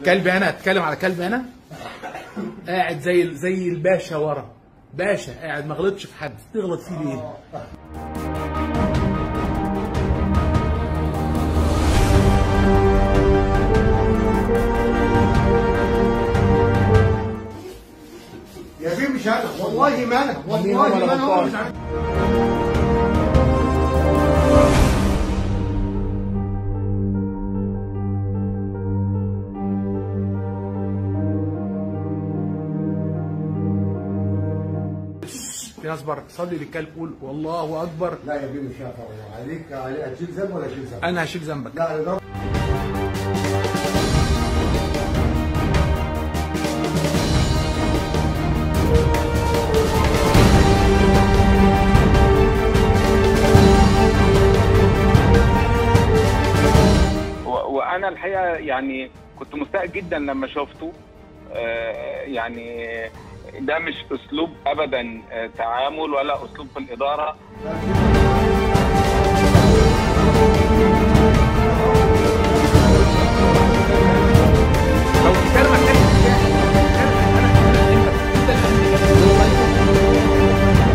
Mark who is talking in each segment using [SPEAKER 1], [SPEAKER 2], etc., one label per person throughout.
[SPEAKER 1] كلب هنا اتكلم على كلب هنا قاعد زي زي الباشا ورا باشا قاعد ما غلطش في حد تغلط فيه ليه
[SPEAKER 2] يا بيه مش انا والله ما انا
[SPEAKER 1] مين
[SPEAKER 2] والله
[SPEAKER 1] هو اللي
[SPEAKER 2] ما انا هو
[SPEAKER 1] غلطان؟
[SPEAKER 2] مش عارف
[SPEAKER 1] في ناس بره صلي للكلب قول والله اكبر
[SPEAKER 2] لا يا بيه مش انا طبعا عليك عليك هتشيل ذنب ولا هتشيل ذنب؟
[SPEAKER 1] انا هشيل ذنبك
[SPEAKER 2] لا ده
[SPEAKER 3] و- وانا الحقيقه يعني كنت مستاء جدا لما شفته آه، يعني ده مش اسلوب ابدا آه، تعامل ولا اسلوب في الاداره
[SPEAKER 1] لو بتتكلم عن كلب بتاعي، انت انت اللي عندك.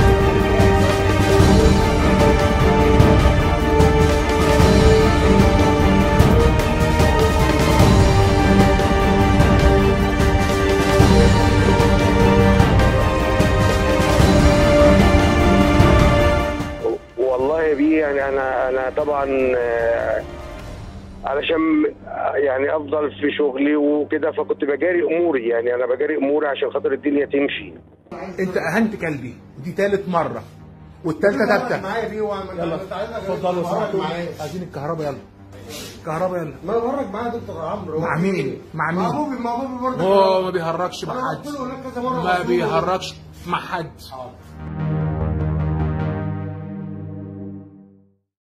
[SPEAKER 4] والله يا بيه يعني انا انا طبعا آه، علشان آه، يعني افضل في شغلي وكده فكنت بجاري اموري يعني انا بجاري اموري عشان خاطر الدنيا تمشي
[SPEAKER 1] انت اهنت كلبي دي تالت مره والتالتة ثابته
[SPEAKER 2] معايا بيه واعمل
[SPEAKER 1] يلا اتفضلوا
[SPEAKER 2] اتفضل
[SPEAKER 1] سمعتوا
[SPEAKER 2] معايا
[SPEAKER 1] عايزين الكهرباء يلا الكهرباء يلا
[SPEAKER 2] ما انا بهرج معايا يا دكتور عمرو
[SPEAKER 1] مع مين؟ مع مين؟
[SPEAKER 2] مع بوبي مع بوبي برضه
[SPEAKER 1] هو ما بيهرجش مع
[SPEAKER 2] انا
[SPEAKER 1] حد
[SPEAKER 2] قلت له هناك كذا مره
[SPEAKER 1] ما
[SPEAKER 2] قلت له-
[SPEAKER 1] بيهرجش مع حد
[SPEAKER 2] حاضر.